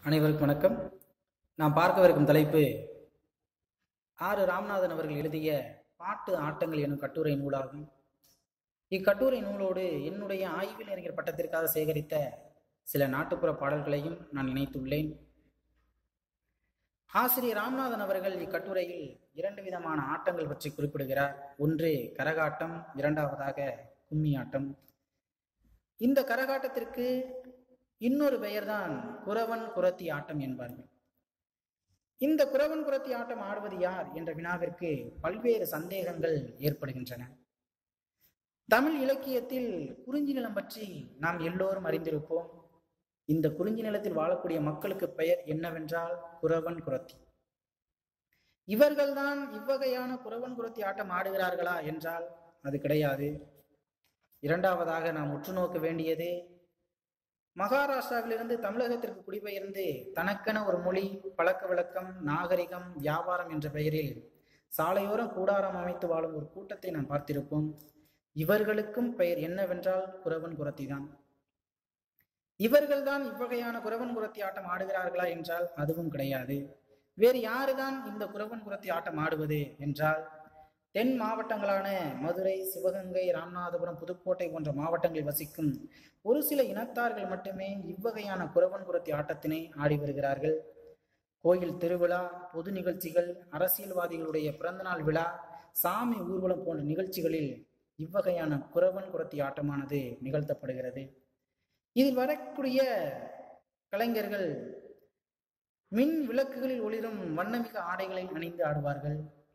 அனைவருக்கும் வணக்கம் நாம் பார்க்கவிருக்கும் தலைப்பு ஆறு ராமநாதன் அவர்கள் எழுதிய பாட்டு ஆட்டங்கள் எனும் கட்டுரை நூலாகும் இக்கட்டுரை நூலோடு என்னுடைய ஆய்வில் அறிஞர் பட்டத்திற்காக சேகரித்த சில நாட்டுப்புற பாடல்களையும் நான் இணைத்துள்ளேன் ஆசிரியர் ராமநாதன் அவர்கள் இக்கட்டுரையில் இரண்டு விதமான ஆட்டங்கள் பற்றி குறிப்பிடுகிறார் ஒன்று கரகாட்டம் இரண்டாவதாக கும்மி ஆட்டம் இந்த கரகாட்டத்திற்கு இன்னொரு பெயர்தான் குறவன் குரத்தி ஆட்டம் என்பார்கள் இந்த குறவன் குரத்தி ஆட்டம் ஆடுவது யார் என்ற வினாவிற்கு பல்வேறு சந்தேகங்கள் ஏற்படுகின்றன தமிழ் இலக்கியத்தில் குறிஞ்சி நிலம் பற்றி நாம் எல்லோரும் அறிந்திருப்போம் இந்த குறிஞ்சி நிலத்தில் வாழக்கூடிய மக்களுக்கு பெயர் என்னவென்றால் குறவன் குரத்தி இவர்கள்தான் இவ்வகையான குறவன் குரத்தி ஆட்டம் ஆடுகிறார்களா என்றால் அது கிடையாது இரண்டாவதாக நாம் உற்று நோக்க வேண்டியது மகாராஷ்டிராவிலிருந்து தமிழகத்திற்கு குடிபெயர்ந்து தனக்கென ஒரு மொழி பழக்க வழக்கம் நாகரிகம் வியாபாரம் என்ற பெயரில் சாலையோரம் கூடாரம் அமைத்து வாழும் ஒரு கூட்டத்தை நாம் பார்த்திருப்போம் இவர்களுக்கும் பெயர் என்னவென்றால் குறவன் குரத்தி தான் இவர்கள்தான் இவ்வகையான குறவன் குரத்தி ஆட்டம் ஆடுகிறார்களா என்றால் அதுவும் கிடையாது வேறு யாருதான் இந்த குறவன் குரத்தி ஆட்டம் ஆடுவது என்றால் தென் மாவட்டங்களான மதுரை சிவகங்கை ராமநாதபுரம் புதுக்கோட்டை போன்ற மாவட்டங்களில் வசிக்கும் ஒரு சில இனத்தார்கள் மட்டுமே இவ்வகையான குறவன் குரத்தி ஆட்டத்தினை ஆடி வருகிறார்கள் கோயில் திருவிழா பொது நிகழ்ச்சிகள் அரசியல்வாதிகளுடைய பிறந்தநாள் விழா சாமி ஊர்வலம் போன்ற நிகழ்ச்சிகளில் இவ்வகையான குறவன் குரத்தி ஆட்டமானது நிகழ்த்தப்படுகிறது இதில் வரக்கூடிய கலைஞர்கள் மின் விளக்குகளில் ஒளிரும் வண்ணமிக ஆடைகளை அணிந்து ஆடுவார்கள்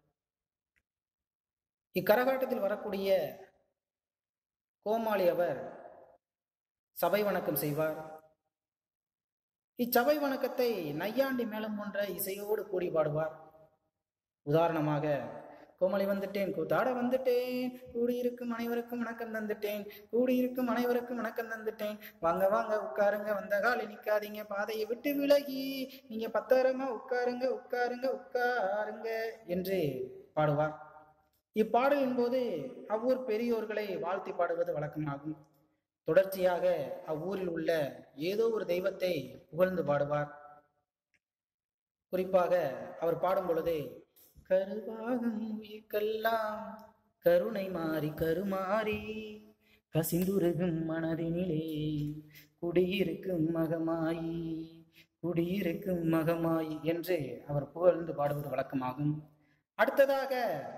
இக்கரகாட்டத்தில் வரக்கூடிய கோமாளி அவர் சபை வணக்கம் செய்வார் இச்சபை வணக்கத்தை நையாண்டி மேளம் போன்ற இசையோடு கூடி பாடுவார் உதாரணமாக கோமளி வந்துட்டேன் கூத்தாட வந்துட்டேன் கூடியிருக்கும் அனைவருக்கும் வணக்கம் தந்துட்டேன் கூடியிருக்கும் அனைவருக்கும் வணக்கம் தந்துட்டேன் வாங்க வாங்க உட்காருங்க வந்த காலி நிக்காதீங்க பாதையை விட்டு விலகி நீங்க பத்திரமா உட்காருங்க உட்காருங்க உட்காருங்க என்று பாடுவார் இப்பாடலின் போது அவ்வூர் பெரியோர்களை வாழ்த்தி பாடுவது வழக்கமாகும் தொடர்ச்சியாக அவ்வூரில் உள்ள ஏதோ ஒரு தெய்வத்தை புகழ்ந்து பாடுவார் குறிப்பாக அவர் பாடும் பொழுது கருவாகும் உயிர்க்கெல்லாம் கருணை மாறி கருமாறி கசிந்துருகும் மனதினிலே குடியிருக்கும் மகமாயி குடியிருக்கும் மகமாயி என்று அவர் புகழ்ந்து பாடுவது வழக்கமாகும் அடுத்ததாக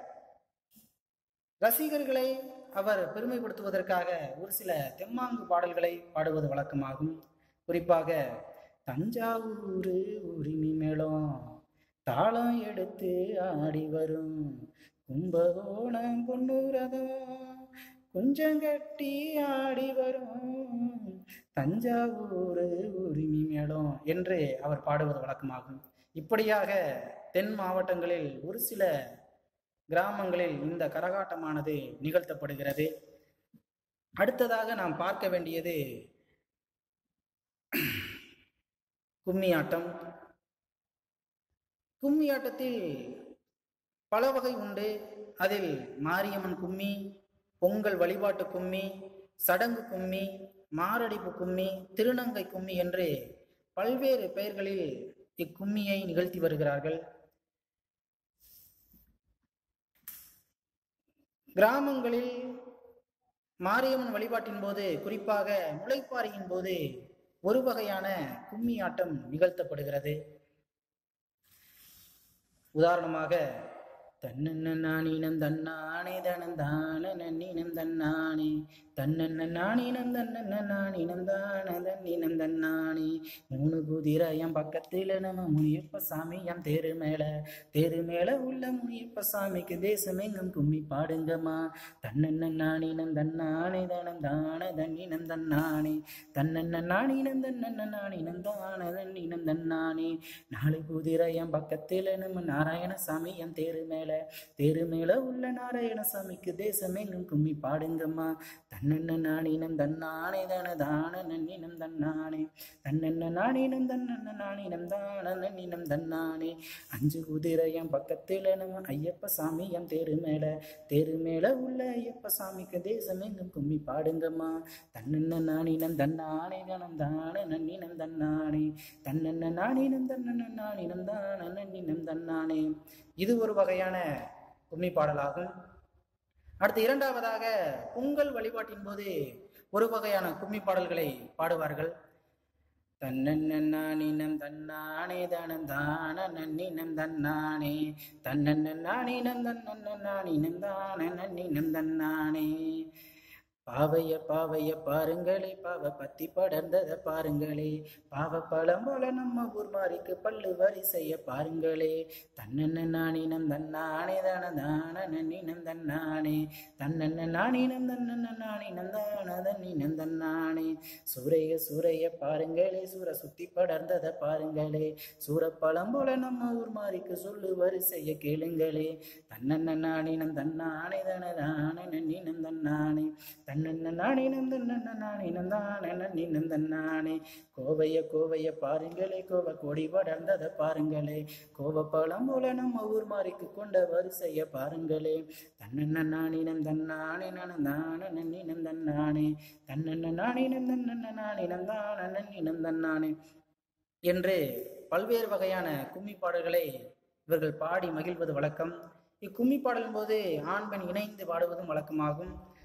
ரசிகர்களை அவர் பெருமைப்படுத்துவதற்காக ஒரு சில தெம்மாங்கு பாடல்களை பாடுவது வழக்கமாகும் குறிப்பாக தஞ்சாவூர் உரிமை மேளம் தாளம் எடுத்து ஆடி வரும் கும்பகோணம் பொன்னுரதம் குஞ்சம் கட்டி ஆடி வரும் தஞ்சாவூர் உரிமை மேளம் என்று அவர் பாடுவது வழக்கமாகும் இப்படியாக தென் மாவட்டங்களில் ஒரு சில கிராமங்களில் இந்த கரகாட்டமானது நிகழ்த்தப்படுகிறது அடுத்ததாக நாம் பார்க்க வேண்டியது கும்மி ஆட்டம் கும்மி ஆட்டத்தில் பல வகை உண்டு அதில் மாரியம்மன் கும்மி பொங்கல் வழிபாட்டு கும்மி சடங்கு கும்மி மாரடைப்பு கும்மி திருநங்கை கும்மி என்று பல்வேறு பெயர்களில் இக்கும்மியை நிகழ்த்தி வருகிறார்கள் கிராமங்களில் மாரியம்மன் வழிபாட்டின் போது குறிப்பாக முளைப்பாரியின் போது ஒரு வகையான கும்மி ஆட்டம் நிகழ்த்தப்படுகிறது உதாரணமாக தன்னன்ன நானினம் தன்னானே தனந்தான நன்னினம் தன்னானே தன்னன்ன நானினம் தன்னன்ன நானினம் தான தன்னினம் தன்னானே மூணு குதிரையம் பக்கத்துல நம்ம முனியப்ப சாமி என் தேரு மேல தேரு மேல உள்ள முனியப்ப சாமிக்கு தேசமெங்கும் கும்மி பாடுங்கம்மா தன்னன்ன நானினம் தன்னானே தனம் தான தன்னினம் தன்னானே தன்னன்ன நானினம் தன்னன்ன நானினம் தான தன்னினம் தன்னானே நாலு குதிரையம் பக்கத்துல நம்ம நாராயணசாமி என் தேரு மேல தேரு மேல உள்ள நாராயணசாமிக்கு தேசமெங்கும் கும்மி பாடுங்கம்மா தன்னென்ன நாணினம் தன்னானே தன தான நன்னினம் தன்னானே தன்னென்ன நாணினம் தன்னென்ன நாணினம் தான நன்னினம் தன்னானே அஞ்சு குதிரையம் பக்கத்துல நம்ம ஐயப்ப சாமி என் தேரு மேல தேரு மேல உள்ள ஐயப்ப சாமிக்கு தேசமெங்கும் கும்மி பாடுங்கம்மா தன்னென்ன நாணினம் தன்னானே தனம் தான நன்னினம் தன்னானே தன்னென்ன தன்னன்ன நானினம் தன்னன்ன நானினம் தான் நன்னினம் தன்னானே இது ஒரு வகையான கும்மி பாடலாகும் அடுத்து இரண்டாவதாக பொங்கல் வழிபாட்டின் போது ஒரு வகையான கும்மி பாடல்களை பாடுவார்கள் தன்னன்னினம் தன்னானே தனம் தான நன்னினம் தன்னானே தன்னன்னினம் தன்னன்ன நானினம் தான நன்னினம் தன்னானே பாவைய பாவைய பாருங்களே பாவ பத்தி படர்ந்தத பாருங்களே பாவ பழம் போல நம்ம ஊர் மாறிக்கு பல்லு வரிசைய பாருங்களே தன்னன்ன நானினம் தன்னானே தான தான நன்னினம் தன்னானே தன்னன்ன நானினம் தன்னன்ன நானினம் தான தன்னினம் தன்னானே சூரைய சூரைய பாருங்களே சூர சுத்தி படர்ந்தத பாருங்களே சூரப்பழம் போல நம்ம ஊர் மாறிக்கு சொல்லு வரிசைய கேளுங்களே தன்னன்ன நானினம் தன்னானே தான தான நன்னினம் தன்னானே தன்னன்ன நானினம் தன்னன்ன நானினம் தான நன்னினம் தன்னானே கோவைய கோவைய பாருங்களே கோவ கொடி படர்ந்தத பாருங்களே கோவப்பழம் போல நம்ம ஊர் மாறிக்கு கொண்ட வரிசைய பாருங்களே தன்னன்ன நானினம் தன்னானே நன தான நன்னினம் தன்னானே தன்னன்ன நானினம் தன்னன்ன நானினம் தான நன்னினம் தன்னானே என்று பல்வேறு வகையான கும்மி பாடல்களை இவர்கள் பாடி மகிழ்வது வழக்கம் இக்கும்மி பாடலின் போது ஆண் பெண் இணைந்து பாடுவதும் வழக்கமாகும்